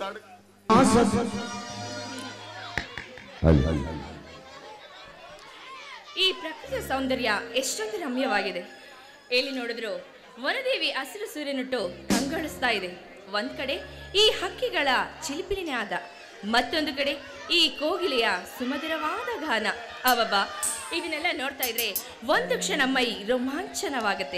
ಮಾತಾಡ ಈ ಪ್ರಕೃತಿಯ ಸೌಂದರ್ಯ ಎಷ್ಟೊಂದು ರಮ್ಯವಾಗಿದೆ ಎಲ್ಲಿ ನೋಡಿದ್ರು ವನದೇವಿ ಹಸಿರು ಸೂರ್ಯನುಟ್ಟು ಕಂಗೊಳಿಸ್ತಾ ಇದೆ ಒಂದ್ ಕಡೆ ಈ ಹಕ್ಕಿಗಳ ಚಿಲಿಪಿಲಿನ ಆದ ಮತ್ತೊಂದು ಕಡೆ ಈ ಕೋಗಿಲೆಯ ಸುಮಧುರವಾದ ಗಾನ ಅವಬ್ಬ ಇದನ್ನೆಲ್ಲ ನೋಡ್ತಾ ಇದ್ರೆ ಒಂದು ಕ್ಷಣ ಮೈ ರೋಮಾಂಚನವಾಗತ್ತೆ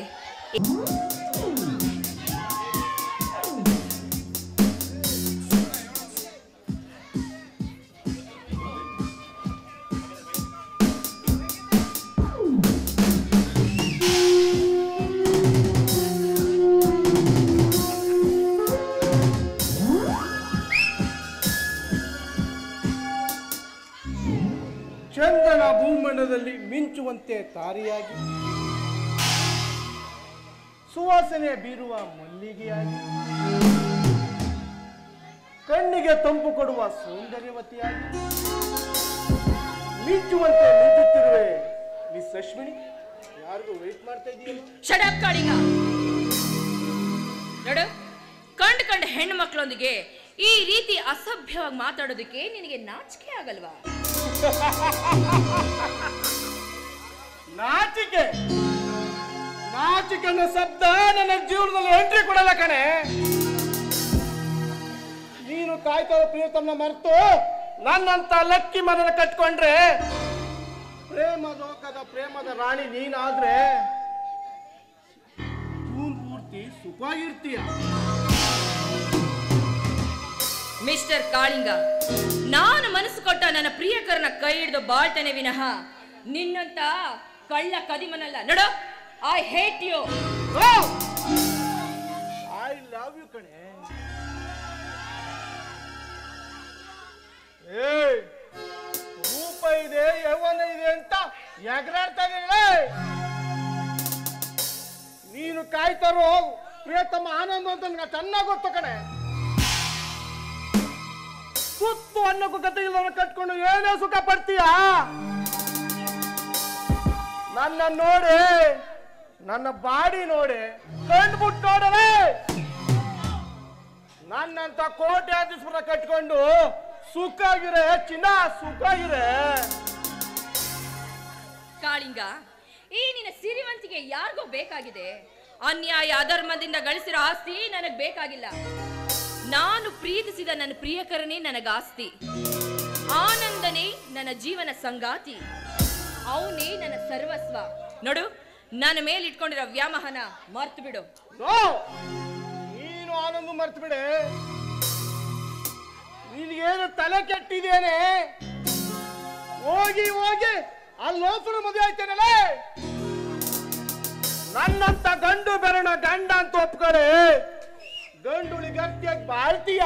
ಚಂದ್ರನ ಭೂಮಂಡಲದಲ್ಲಿ ಮಿಂಚುವಂತೆ ತಾರಿಯಾಗಿ ಸುವಾಸನೆ ಬೀರುವ ಮಲ್ಲಿಗೆಯಾಗಿ ಕಣ್ಣಿಗೆ ತಂಪು ಕೊಡುವ ಸೌಂದರ್ಯವತಿಯಾಗಿ ಮಿಂಚುವಂತೆ ಮಿಂಚುತ್ತಿರುವೆ ಮಿಸ್ ಅಶ್ವಿನಿ ಯಾರಿಗೂ ವೇಟ್ ಮಾಡ್ತಾ ಇದೆಯಲ್ಲ ಶಡಪ್ ಕಾಳಿಂಗ ನೋಡು ಕಂಡು ಕಂಡು ಹೆಣ್ಣು ಮಕ್ಕಳೊಂದಿಗೆ ಈ ರೀತಿ ಅಸಭ್ಯವಾಗಿ ಮಾತಾಡೋದಕ್ಕೆ ನಿನಗೆ ನಾಚಿಕೆ ಆಗಲ್ವಾ ನಾಚಿಕೆ ನಾಚಿಕೆ ಅನ್ನೋ ಶಬ್ದ ನನ್ನ ಜೀವನದಲ್ಲಿ ಎಂಟ್ರಿ ಕೊಡಲ್ಲ ಕಣೆ ನೀನು ಕಾಯ್ತಾ ಪ್ರಿಯತಮ್ನ ಮರೆತು ನನ್ನಂತ ಲಕ್ಕಿ ಮನನ ಕಟ್ಕೊಂಡ್ರೆ ಪ್ರೇಮ ಲೋಕದ ಪ್ರೇಮದ ರಾಣಿ ನೀನಾದ್ರೆ ಜೂನ್ ಪೂರ್ತಿ ಸುಖವಾಗಿರ್ತೀಯ ಮಿಸ್ಟರ್ ಕಾಳಿಂಗ ನಾನು ಮನಸ್ಸು ಕೊಟ್ಟ ನನ್ನ ಪ್ರಿಯಕರನ ಕೈ ಹಿಡಿದು ಬಾಳ್ತೇನೆ ವಿನಃ ನಿನ್ನಂತ ಕಳ್ಳ ಕದಿಮನಲ್ಲ ನೋಡು I hate you I love you ಕಣೆ ಏಯ್ ರೂಪ ಇದೆ ಯೌವನ ಇದೆ ಅಂತ ಎಗರಾಡ್ತಾ ಇದೀನಿ ನೀನು ಕಾಯ್ತಾರೋ ಪ್ರಿಯತಮ್ಮ ಆನಂದ ಅಂತ ನನಗೆ ಚೆನ್ನಾಗಿ ಗೊತ್ತು ಕಣೆ ಸುತ್ತು ಅನ್ನಕ್ಕೂ ಗತಿ ಇಲ್ಲವನ್ನ ಕಟ್ಕೊಂಡು ಏನೇ ಸುಖ ಪಡ್ತೀಯಾ ನನ್ನ ನೋಡಿ ನನ್ನ ಬಾಡಿ ನೋಡಿ ಕಂಡ್ಬಿಟ್ಟು ನೋಡಲೇ ನನ್ನಂತ ಕೋಟ್ಯಾಧೀಶ್ವರ ಕಟ್ಕೊಂಡು ಸುಖ ಆಗಿರೆ ಚಿನ್ನ ಸುಖ ಆಗಿರೆ ಕಾಳಿಂಗ ಈ ನಿನ್ನ ಸಿರಿವಂತಿಗೆ ಯಾರಿಗೋ ಬೇಕಾಗಿದೆ ಅನ್ಯಾಯ ಅಧರ್ಮದಿಂದ ಗಳಿಸಿರೋ ಆಸ್ತಿ ನನಗ್ ಬೇಕಾಗಿಲ್ಲ ನಾನು ಪ್ರೀತಿಸಿದ ನನ್ನ ಪ್ರಿಯಕರನೇ ನನಗ ಆಸ್ತಿ ಆನಂದನೇ ನನ್ನ ಜೀವನ ಸಂಗಾತಿ ಅವನೇ ನನ್ನ ಸರ್ವಸ್ವ ನೋಡು ನನ್ನ ಮೇಲೆ ಇಟ್ಕೊಂಡಿರೋ ವ್ಯಾಮೋಹನ ಮರ್ತು ಬಿಡು ನೋ ನೀನು ಆನಂದ ಮರ್ತು ಬಿಡೆ ನಿನಗೇನು ತಲೆ ಕೆಟ್ಟಿದೇನೆ ಹೋಗಿ ಹೋಗಿ ಅಲ್ಲಿ ಲೋಪನ ಮದುವೆ ಆಯ್ತೇನಲ್ಲ ನನ್ನಂತ ಗಂಡು ಬೆರಣ ಗಂಡ ಅಂತ ಒಪ್ಕೊಳ್ಳಿ ಗಂಡುಳಿ ಗಟ್ಟಿಯಾಗಿ ಬಾಳ್ತೀಯ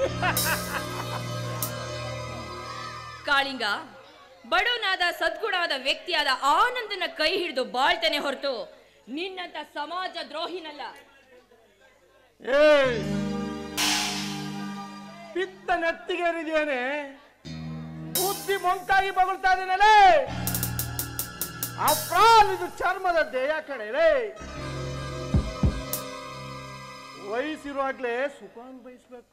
ಕಾಳಿಂಗ ಬಡವನಾದ ಸದ್ಗುಣವಾದ ವ್ಯಕ್ತಿಯಾದ ಆನಂದನ ಕೈ ಹಿಡಿದು ಬಾಳ್ತೇನೆ ಹೊರತು ನಿನ್ನಂತ ಸಮಾಜ ದ್ರೋಹಿನಲ್ಲ ಏಯ್ ಪಿತ್ತ ನೆತ್ತಿಗೇರಿದೇನೆ ಬುದ್ಧಿ ಮೊಂಕಾಗಿ ಬಗಳ್ತಾ ಇದೀನಲೇ ಅಪ್ರಾಲ್ ಇದು ಚರ್ಮದ ದೇಹ ಕಣೆಲೇ ವಯಸ್ಸಿರುವಾಗ್ಲೇ ಸುಖ ಅನುಭವಿಸ್ಬೇಕು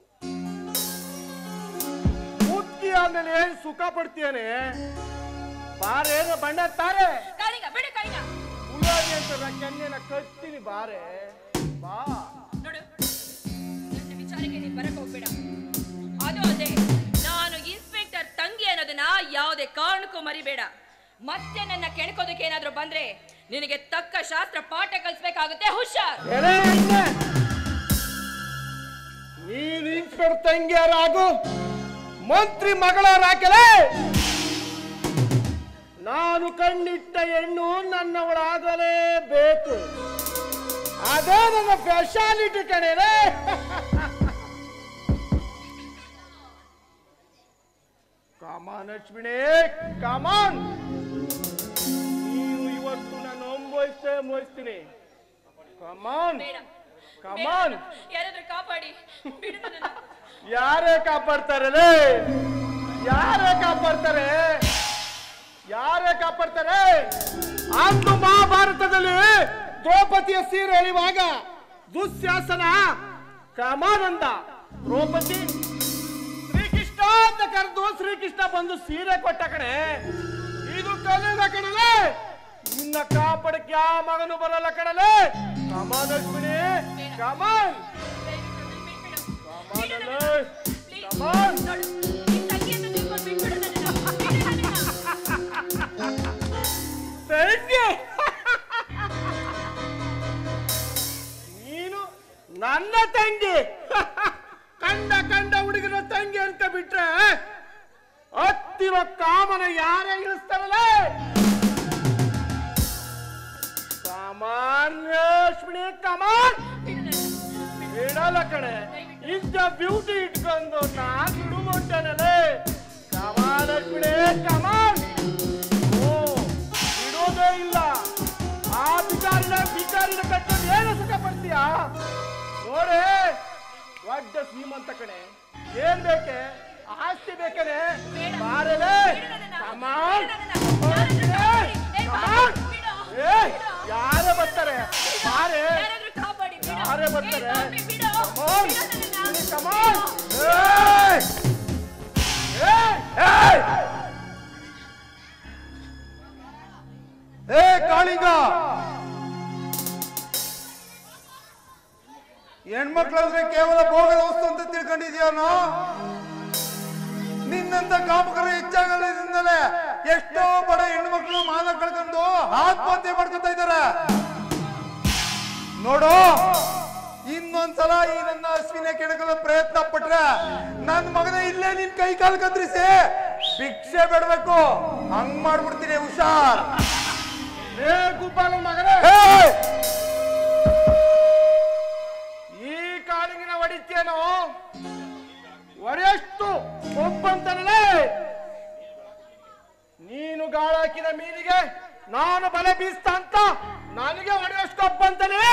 ಮುದ್ಕಿ ಆದ್ಮೇಲೆ ಏನ್ ಸುಖ ಪಡ್ತೀಯನೆ ಬಾರೇನು ಬಣ್ಣ ತಾರೆ ಕಾಳಿಂಗ ಬಿಡು ಕೈನ ಉಳ್ಳಾಗಿ ಅಂತ ನಾ ಕೆನ್ನೆನ ಕಟ್ತೀನಿ ಬಾರೆ ಬಾ ನೋಡು ನನ್ನ ವಿಚಾರಕ್ಕೆ ನೀನ್ ಬರಕ್ ಹೋಗ್ಬೇಡ ಅದು ಅದೇ ನಾನು ಇನ್ಸ್ಪೆಕ್ಟರ್ ತಂಗಿ ಅನ್ನೋದನ್ನ ಯಾವುದೇ ಕಾರಣಕ್ಕೂ ಮರಿಬೇಡ ಮತ್ತೆ ನನ್ನ ಕೆಣಕೋದಕ್ಕೆ ಏನಾದ್ರೂ ಬಂದ್ರೆ ನಿನಗೆ ತಕ್ಕ ಶಾಸ್ತ್ರ ಪಾಠ ಕಲಿಸ್ಬೇಕಾಗುತ್ತೆ ಹುಷಾರ್ ಎಲೆ ಹೆಣ್ಣೆ! ನೀನ್ ಇನ್ಸ್ಪೆಕ್ಟರ್ ತಂಗಿಯರಾಗು ಮಂತ್ರಿ ಮಗಳರಾಕಲೇ ನಾನು ಕಣ್ಣಿಟ್ಟ ಹೆಣ್ಣು ನನ್ನವಳಾಗಲೇಬೇಕು ಅದೇ ನನ್ನ ಸ್ಪೆಷಾಲಿಟಿ ಕಣೇನೆ ಕಮಾನ್ ಲಕ್ಷ್ಮಿಣಿ ಕಮಾನ್ ನೀನು ಇವತ್ತು ನಾನು ಒಂಬೈಸ್ತೇ ಮೋಯಿಸ್ತೀನಿ ಕಮಾನ್ ಬೇಡ ಕಮಾನ್ ಯಾರಾದ್ರೂ ಕಾಪಾಡಿ ಬಿಡು ನನ್ನನ್ನ. ಯಾರೇ ಕಾಪಾಡ್ತಾರಲೇ ಯಾರೇ ಕಾಪಾಡ್ತಾರೆ ಯಾರೇ ಕಾಪಾಡ್ತಾರೆ ಅಂದು ಮಹಾಭಾರತದಲ್ಲಿ ದ್ರೌಪದಿಯ ಸೀರೆ ಎಳೆಯುವಾಗ ದುಶ್ಯಾಸನ ಕಮಾನಂದ ದ್ರೌಪದಿ ಶ್ರೀಕೃಷ್ಣ ಬಂದು ಸೀರೆ ಕೊಟ್ಟ ಕಣೆ ಇದು ಕಲಿಯುಗ ಕಣಲೆ ನಿನ್ನ ಕಾಪಾಡಕ್ಕೆ ಯಾವ ಮಗನು ಬರಲ್ಲ ಕಣಲೆ ಕಮಾನ್ ಅಶ್ವಿನಿ ಕಮಾನ್ ಕಮಾನ್ ಅಲ್ಲೇ ಕಮಾನ್ ತಂಗಿ ನೀನು ನನ್ನ ತಂಗಿ ಕಂಡ ಕಂಡ ಹುಡುಗನ ತಂಗಿ ಅಂತ ಬಿಟ್ರೆ ಹತ್ತಿರೋ ಕಾಮನ ಯಾರೇ ಇಳಿಸ್ತಾರಲ್ಲ ಸಾಮಾನ್ಯ ಅಶ್ವಿನಿ ಕಮಾನ್ ಇಡಲ್ಲ ಕಣೆ ಇಂಥ ಬ್ಯೂಟಿ ಇಟ್ಕೊಂಡು ನಾನು ಹಿಡುಗೊಂಡನಲ್ಲೇ ಕಮಾನ್ ಅಶ್ವಿನಿ ಕಮಾನ್ ಓ ಇಡೋದೇ ಇಲ್ಲ ಆ ಬಿಚಾರಿನ ಬಿಚಾರಿನ ಕಟ್ಟೋದು ಏನು ಸುಖ ಪಡ್ತೀಯ ನೋಡೆ ದೊಡ್ಡ ಶ್ರೀಮಂತ ಕಣೆ ಏನ್ ಬೇಕೆ ಆಸ್ತಿ ಬೇಕನೆ ಬಾರಲೆ ಕಮಾನ್ ಕಮಾನ್ ಏ ಯಾರೇ ಬರ್ತಾರೆ ಬಾರೆ ಯಾರೇ ಬರ್ತಾರೆ ಕಮಾನ್ ಕಮಾನ್ ಏಯ್ ಏಯ್ ಏಯ್ ಏ ಕಾಳಿಂಗ ಹೆಣ್ಮಕ್ಳಂದ್ರೆ ಕೇವಲ ಭೋಗದ ವಸ್ತು ಅಂತ ತಿಳ್ಕೊಂಡಿದ್ಯಾನೋ ನಿನ್ನಂತ ಕಾಮಕರು ಹೆಚ್ಚಾಗಲಿಂದಲೇ ಎಷ್ಟೋ ಬಡ ಹೆಣ್ಮಕ್ಳು ಮಾನ ಕಳ್ಕೊಂಡು ಆತ್ಮಹತ್ಯೆ ಮಾಡ್ಕೊತಾ ಇದಾರೆ ನೋಡು ಇನ್ನೊಂದ್ಸಲ ಈ ನನ್ನ ಅಶ್ವಿನ ಕೆಣಕಲು ಪ್ರಯತ್ನ ಪಟ್ರೆ ನನ್ನ ಮಗನ ಇಲ್ಲೇ ನಿನ್ ಕೈ ಕಾಲು ಕತ್ರಿಸಿ ಭಿಕ್ಷೆ ಬಿಡ್ಬೇಕು ಹಂಗ್ ಮಾಡ್ಬಿಡ್ತೀನಿ ಹುಷಾರ್ ಏ ಗುಬ್ಬಾಲ ಮಗನೇ ಏಯ್! ಈ ಕಾಳಿಂಗಿನ ಹೊಡಿತೇನೋ ಹೊಡೆಯಷ್ಟು ಒಬ್ಬಂತನಲೇ ನೀನು ಗಾಳಾಕಿದ ಮೀನಿಗೆ ನಾನು ಬಲೆ ಬೀಸ್ತ ಅಂತ ನನಗೆ ಹೊಡೆಯಷ್ಟು ಒಬ್ಬಂತನೇ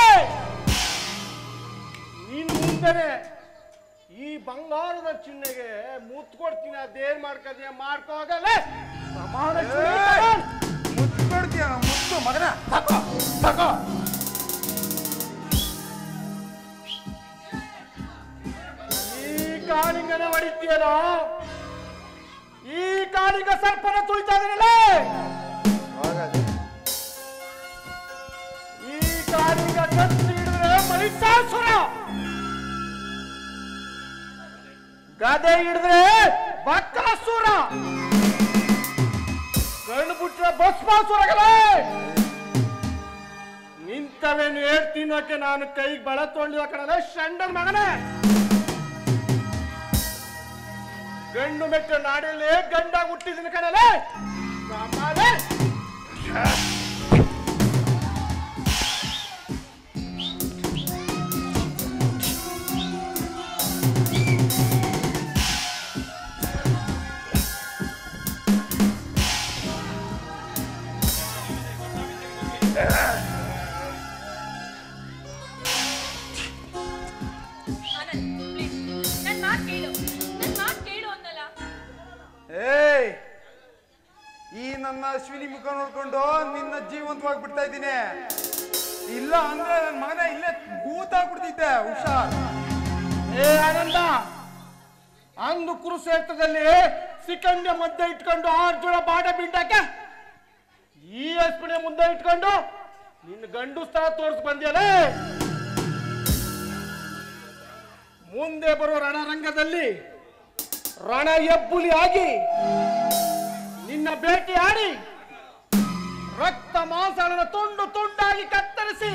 ನೀನು ಮುಂದೆನೆ ಈ ಬಂಗಾರದ ಚಿಹ್ನೆಗೆ ಮುತ್ತು ಕೊಡ್ತೀನಿ ಅದೇನ್ ಮಾಡ್ಕದೀಯ ಮಾಡ್ಕೋಗಲ್ಲ ಸಮಾನ ಚೂರಿ ತಗೊಂಡ್ ಮುತ್ತು ಕೊಡ್ತೀಯ ಮುತ್ತು ಮಗನ ತಕೋ ತಕೋ ಈ ಕಾಳಿಂಗನ ಹೊಡಿತೀಯನೋ ಈ ಕಾಳಿಂಗ ಸರ್ಪನ ತುಳಿತಾ ಇದೀನಲ್ಲ ಈ ಕಾಳಿಂಗ ಕತ್ತಿ ಹಿಡಿದ್ರೆ ಮಹಿಷಾಸುರ ಗದೆ ಹಿಡಿದ್ರೆ ಬಕ್ಕಾಸುರ ಕಣ್ಣು ಬಿಟ್ರೆ ಭಸ್ಮಾಸುರಗಳೇ ನಿಂತವೇನು ಏರ್ ತಿನ್ನೋಕೆ ನಾನು ಕೈಗೆ ಬಳ ತೊಗೊಂಡಿದ ಕಣಲೆ ಶಂಡನ್ ಮಗನೇ ಗಂಡು ಮೆಟ್ಟ ನಾಡಲ್ಲಿ ಗಂಡ ಹುಟ್ಟಿದಿನ ಕಣಲೆ ಸಾಮಾನ್ಯ ನನ್ ಮಾತ್ ಕೇಳು ನನ್ ಮಾತ್ ಕೇಳು ಅನ್ನಲ್ಲ ಏಯ್ ಈ ನನ್ನ ಅಶ್ವಿನಿ ಮುಖ ನೋಡ್ಕೊಂಡು ನಿನ್ನ ಜೀವಂತವಾಗಿ ಬಿಡ್ತಾ ಇದ್ದೀನಿ ಇಲ್ಲ ಅಂದ್ರೆ ನನ್ನ ಮಗನ ಇಲ್ಲೇ ಭೂತಾಗ್ಬಿಡ್ತಿದ್ದೆ ಹುಷಾರ್ ಏ ಆನಂದ ಅಂದು ಕುರುಕ್ಷೇತ್ರದಲ್ಲಿ ಸಿಕಂಡ್ಯ ಮಧ್ಯೆ ಇಟ್ಕೊಂಡು ಅರ್ಜುನ ಬಾಡ ಬಿಂಡಕ್ಕೆ ಈ ಅಸ್ಪಿಣೆ ಮುಂದೆ ಇಟ್ಕೊಂಡು ನಿನ್ನ ಗಂಡು ಸ್ಥಳ ತೋರಿಸ್ ಬಂದ್ಯಲೇ ಮುಂದೆ ಬರೋ ರಣರಂಗದಲ್ಲಿ ರಣ ಎಬ್ಬುಲಿ ಆಗಿ ನಿನ್ನ ಭೇಟಿ ಆಡಿ ರಕ್ತ ಮಾಂಸಗಳನ್ನು ತುಂಡು ತುಂಡಾಗಿ ಕತ್ತರಿಸಿ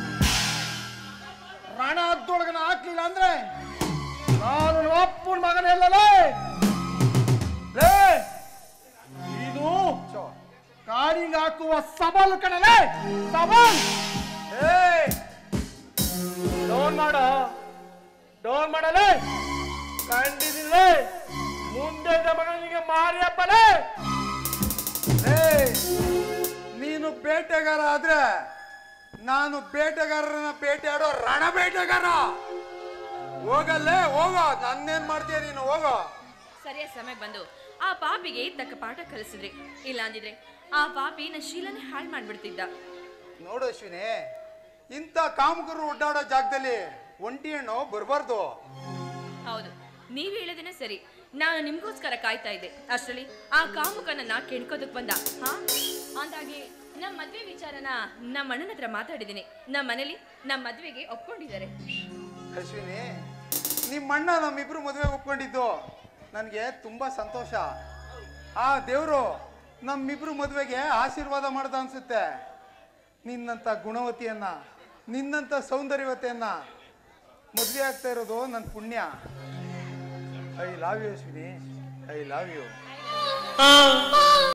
ರಣ ಅದ್ದೊಳಗನ ಹಾಕ್ಲಿಲ್ಲ ಅಂದ್ರೆ ನಾನು ಅಪ್ಪನ ಮಗನೆಲ್ಲಲೇ ಲೇ ಇದು ಕಾಡಿಂಗ್ ಹಾಕುವ ಸಬಲ್ ಕಣಲೇ ಸಬಲ್ ಏಯ್ ಡೌನ್ ಮಾಡ ಡೌನ್ ಮಾಡಲೇ ಕಂಡಿದಿಲ್ಲೇ ಮುಂದೆ ಮಗನಿಗೆ ಮಾರಿ ಹಬ್ಬಲೇ ಏಯ್ ನೀನು ಬೇಟೆಗಾರ ಆದ್ರೆ ನಾನು ಬೇಟೆಗಾರರನ್ನ ಬೇಟೆ ಆಡೋ ರಣ ಬೇಟೆಗಾರ ಹೋಗಲ್ಲೇ ಹೋಗೋ ನನ್ನೇನ್ ಮಾಡ್ತೀಯ ನೀನು ಹೋಗೋ ಸರಿಯಾದ ಸಮಯ ಬಂದು ಆ ಪಾಪಿಗೆ ತಕ್ಕ ಪಾಠ ಕಲಿಸಿದ್ರಿ ಇಲ್ಲ ಅಂದಿದ್ರೆ ಆ ಪಾಪಿ ನನ್ನ ಶೀಲನೆ ಹಾಳು ಮಾಡ್ಬಿಡ್ತಿದ್ದ ನೋಡು ಅಶ್ವಿನಿ ಇಂಥ ಕಾಮಕರು ಓಡಾಡೋ ಜಾಗದಲ್ಲಿ ಒಂಟಿ ಹೆಣ್ಣು ಬರಬಾರ್ದು ಹೌದು ನೀವ್ ಹೇಳೋದೇನೆ ಸರಿ ನಾನು ನಿಮ್ಗೋಸ್ಕರ ಕಾಯ್ತಾ ಇದ್ದೆ ಅಷ್ಟರಲ್ಲಿ ಆ ಕಾಮುಕನನ್ನ ಕೆಣ್ಕೋದಕ್ ಬಂದ ಹಾ ಅಂದಾಗೆ ನಮ್ಮ ಮದ್ವೆ ವಿಚಾರನ ನಮ್ಮ ಅಣ್ಣನ ಹತ್ರ ಮಾತಾಡಿದ್ದೀನಿ ನಮ್ಮ ಮನೇಲಿ ನಮ್ಮ ಮದ್ವೆಗೆ ಒಪ್ಕೊಂಡಿದ್ದಾರೆ ಅಶ್ವಿನಿ ನಿಮ್ಮ ಅಣ್ಣ ನಮ್ಮಿಬ್ರು ಮದುವೆ ಒಪ್ಕೊಂಡಿದ್ದು ನನಗೆ ತುಂಬಾ ಸಂತೋಷ ಆ ದೇವರು ನಮ್ಮಿಬ್ರು ಮದುವೆಗೆ ಆಶೀರ್ವಾದ ಮಾಡ್ದ ಅನ್ಸುತ್ತೆ ನಿನ್ನಂಥ ಗುಣವತಿಯನ್ನ ನಿನ್ನಂಥ ಸೌಂದರ್ಯವತೆಯನ್ನ ಮದುವೆ ಆಗ್ತಾ ಇರೋದು ನನ್ನ ಪುಣ್ಯ I love you Ashwini I love you